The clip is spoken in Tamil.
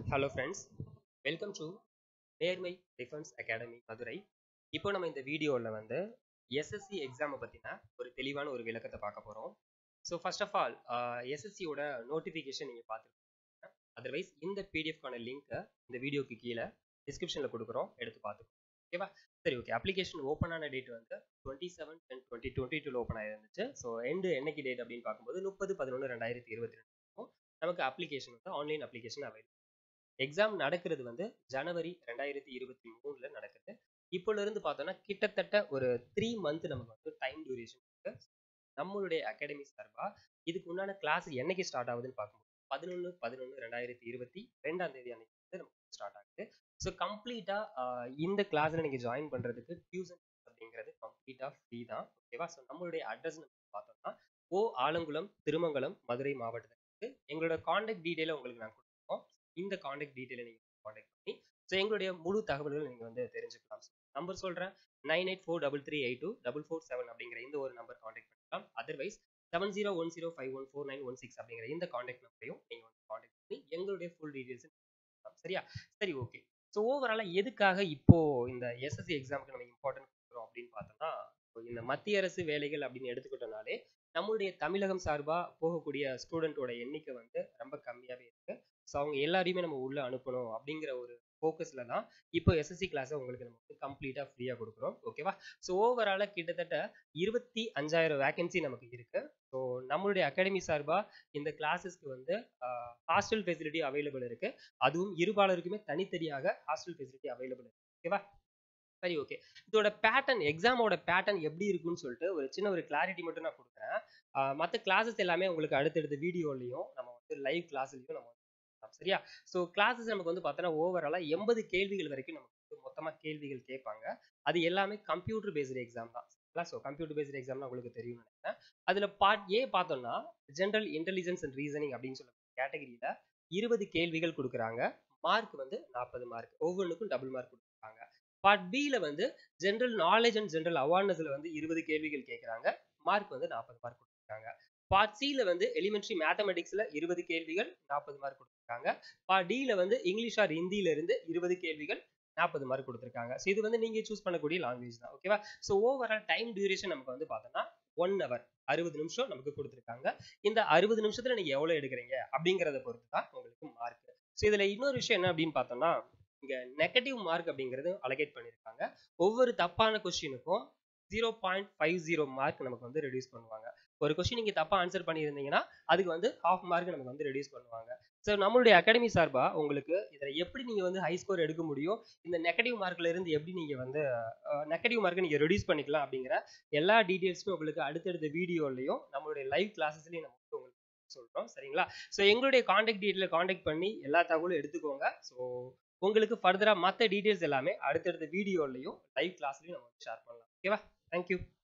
ஹலோ ஃப்ரெண்ட்ஸ் வெல்கம் டு நேர்மை டிஃபென்ஸ் அகாடமி மதுரை இப்போ நம்ம இந்த வீடியோவில் வந்து எஸ்எஸ்சி எக்ஸாமை பற்றின ஒரு தெளிவான ஒரு விளக்கத்தை பார்க்க போகிறோம் ஸோ ஃபர்ஸ்ட் ஆஃப் ஆல் எஸ்எஸ்சியோட நோட்டிஃபிகேஷன் நீங்கள் பார்த்துருக்கீங்க அதர்வைஸ் இந்த பிடிஎஃப்கான லிங்க்கை இந்த வீடியோக்கு கீழே டிஸ்கிரிப்ஷனில் கொடுக்குறோம் எடுத்து பார்த்துக்கோங்க ஓகேவா சரி ஓகே அப்ளிகேஷன் ஓப்பன் ஆன டேட் வந்து twenty seven ten twenty twenty டூவில் ஓப்பன் ஆயிருந்துச்சு ஸோ எண்டு என்னைக்கு டேட் அப்படின்னு பார்க்கும்போது முப்பது பதினொன்று ரெண்டாயிரத்தி இருபத்தி ரெண்டு நமக்கு அப்ளிகேஷன் வந்து ஆன்லைன் அப்ளிகேஷன் அவைலபிள் எக்ஸாம் நடக்கிறது வந்து ஜனவரி ரெண்டாயிரத்தி இருபத்தி மூணுல நடக்குது இப்போல இருந்து பார்த்தோம்னா கிட்டத்தட்ட ஒரு த்ரீ மந்த் நமக்கு வந்து டைம் டியூரேஷன் இருக்கு நம்மளுடைய அகாடமி சார்பா இதுக்கு உண்டான கிளாஸ் என்னைக்கு ஸ்டார்ட் ஆகுதுன்னு பார்க்கும்போது பதினொன்று பதினொன்று ரெண்டாயிரத்தி இருபத்தி ரெண்டாம் தேதி அன்னைக்கு வந்து நமக்கு ஸ்டார்ட் ஆகுது ஸோ கம்ப்ளீட்டா இந்த கிளாஸ்ல நீங்க ஜாயின் பண்றதுக்கு டியூஷன் அப்படிங்கிறது கம்ப்ளீட்டா ஃப்ரீ தான் ஓகேவா ஸோ நம்மளுடைய அட்ரஸ் நம்ம பார்த்தோம்னா ஓ ஆலங்குளம் திருமங்கலம் மதுரை மாவட்டத்தில் எங்களோட காண்டாக்ட் டீட்டெயிலை உங்களுக்கு நான் கொடுத்துருக்கோம் இந்த காண்டாக்ட் டீட்டெயிலை நீங்கள் காண்டாக்ட் பண்ணி ஸோ எங்களுடைய முழு தகவல்கள் நீங்கள் வந்து தெரிஞ்சுக்கலாம் நம்பர் சொல்கிறேன் nine eight four double three eight two double four seven அப்படிங்கிற இந்த ஒரு நம்பர் காண்டாக்ட் பண்ணிக்கலாம் otherwise seven zero one zero five one four nine one six அப்படிங்கிற இந்த காண்டாக்ட் நம்பரையும் நீங்கள் வந்து காண்டாக்ட் பண்ணி எங்களுடைய ஃபுல் டீட்டெயில்ஸ் சரியா சரி ஓகே ஸோ ஓவராலாக எதுக்காக இப்போ இந்த எஸ்எஸ்சி எக்ஸாமுக்கு நம்ம இம்பார்ட்டன்ட் கொடுக்குறோம் அப்படின்னு பார்த்தோம்னா இந்த மத்திய அரசு வேலைகள் அப்படின்னு எடுத்துக்கிட்டோம்னாலே நம்மளுடைய தமிழகம் சார்பாக போகக்கூடிய ஸ்டூடெண்ட்டோட எண்ணிக்கை வந்து ரொம்ப கம்மியாகவே இருக்கு ஸோ அவங்க எல்லாரையுமே நம்ம உள்ள அனுப்பணும் அப்படிங்கிற ஒரு ஃபோக்கஸில் தான் இப்போ எஸ்எஸ்சி கிளாஸை உங்களுக்கு நம்ம வந்து கம்ப்ளீட்டாக ஃப்ரீயாக கொடுக்குறோம் ஓகேவா ஸோ ஓவராலாக கிட்டத்தட்ட இருபத்தி அஞ்சாயிரம் வேகன்சி நமக்கு இருக்கு ஸோ நம்மளுடைய அகாடமி சார்பாக இந்த கிளாஸஸ்க்கு வந்து ஹாஸ்டல் ஃபெசிலிட்டி அவைலபிள் இருக்கு அதுவும் இருபாலருக்குமே தனித்தனியாக ஹாஸ்டல் ஃபெசிலிட்டி அவைலபிள் இருக்கு ஓகேவா சரி ஓகே இதோட பேட்டர்ன் எக்ஸாமோட பேட்டர்ன் எப்படி இருக்குன்னு சொல்லிட்டு ஒரு சின்ன ஒரு கிளாரிட்டி மட்டும் நான் கொடுக்குறேன் மற்ற கிளாஸஸ் எல்லாமே உங்களுக்கு அடுத்தடுத்த வீடியோலையும் நம்ம வந்து லைவ் கிளாஸ்லையும் நம்ம சரியா ஸோ கிளாஸஸ் நமக்கு வந்து பார்த்தோன்னா ஓவராலாக எண்பது கேள்விகள் வரைக்கும் நமக்கு வந்து மொத்தமாக கேள்விகள் கேட்பாங்க அது எல்லாமே கம்ப்யூட்டர் பேஸ்டு எக்ஸாம் தான் ஸோ கம்ப்யூட்டர் பேஸ்டு எக்ஸாம்னா உங்களுக்கு தெரியும்னு நினைக்கிறேன் அதில் பார்ட் ஏ பார்த்தோம்னா ஜென்ரல் இன்டெலிஜென்ஸ் அண்ட் ரீசனிங் அப்படின்னு சொல்ல கேட்டகரியில் இருபது கேள்விகள் கொடுக்குறாங்க மார்க் வந்து நாற்பது மார்க் ஒவ்வொன்றுக்கும் டபுள் மார்க் கொடுக்குறாங்க பார்ட் பியில் வந்து ஜென்ரல் நாலேஜ் அண்ட் ஜென்ரல் அவேர்னஸ்ல வந்து இருபது கேள்விகள் கேட்குறாங்க மார்க் வந்து நாற்பது மார்க் கொடுத்துருக்காங்க பார்ட் சியில் வந்து எலிமெண்ட்ரி மேத்தமெட்டிக்ஸில் இருபது கேள்விகள் நாற்பது மார்க் கொடுத்துருக்காங்க பார்ட் டியில் வந்து இங்கிலீஷ் ஆர் ஹிந்தியில இருந்து இருபது கேள்விகள் நாற்பது மார்க் கொடுத்துருக்காங்க ஸோ இது வந்து நீங்கள் சூஸ் பண்ணக்கூடிய லாங்குவேஜ் தான் ஓகேவா ஸோ ஓவரால் டைம் டியூரேஷன் நமக்கு வந்து பார்த்தோம்னா ஒன் ஹவர் அறுபது நிமிஷம் நமக்கு கொடுத்துருக்காங்க இந்த அறுபது நிமிஷத்தில் நீங்கள் எவ்வளோ எடுக்கிறீங்க அப்படிங்கிறத பொறுத்து தான் உங்களுக்கு மார்க் ஸோ இதில் இன்னொரு விஷயம் என்ன அப்படின்னு பார்த்தோம்னா இங்க நெகட்டிவ் மார்க் அப்படிங்கிறது அலகேட் பண்ணியிருக்காங்க ஒவ்வொரு தப்பான கொஸ்டினுக்கும் zero point five zero mark நமக்கு வந்து ரெடியூஸ் பண்ணுவாங்க ஒரு கொஸ்டின் நீங்க தப்பா ஆன்சர் பண்ணியிருந்தீங்கன்னா அதுக்கு வந்து ஹாஃப் மார்க் நமக்கு வந்து ரெடியூஸ் பண்ணுவாங்க ஸோ நம்மளுடைய அகாடமி சார்பா உங்களுக்கு இதில் எப்படி நீங்க வந்து ஹை ஸ்கோர் எடுக்க முடியும் இந்த நெகட்டிவ் மார்க்ல இருந்து எப்படி நீங்க வந்து நெகட்டிவ் மார்க்கை நீங்க ரெடியூஸ் பண்ணிக்கலாம் அப்படிங்கிற எல்லா டீட்டெயில்ஸுமே உங்களுக்கு அடுத்தடுத்த வீடியோலையும் நம்மளுடைய லைவ் கிளாஸஸ்லையும் நம்ம வந்து உங்களுக்கு சொல்றோம் சரிங்களா ஸோ எங்களுடைய காண்டாக்ட் டீட்டெயில காண்டாக்ட் பண்ணி எல்லா தகவலும் எடுத்துக்கோங்க ஸோ உங்களுக்கு ஃபர்தராக மற்ற டீட்டெயில்ஸ் எல்லாமே அடுத்தடுத்த வீடியோலையும் லைவ் கிளாஸ்லையும் நம்ம ஷேர் பண்ணலாம் ஓகேவா தேங்க்யூ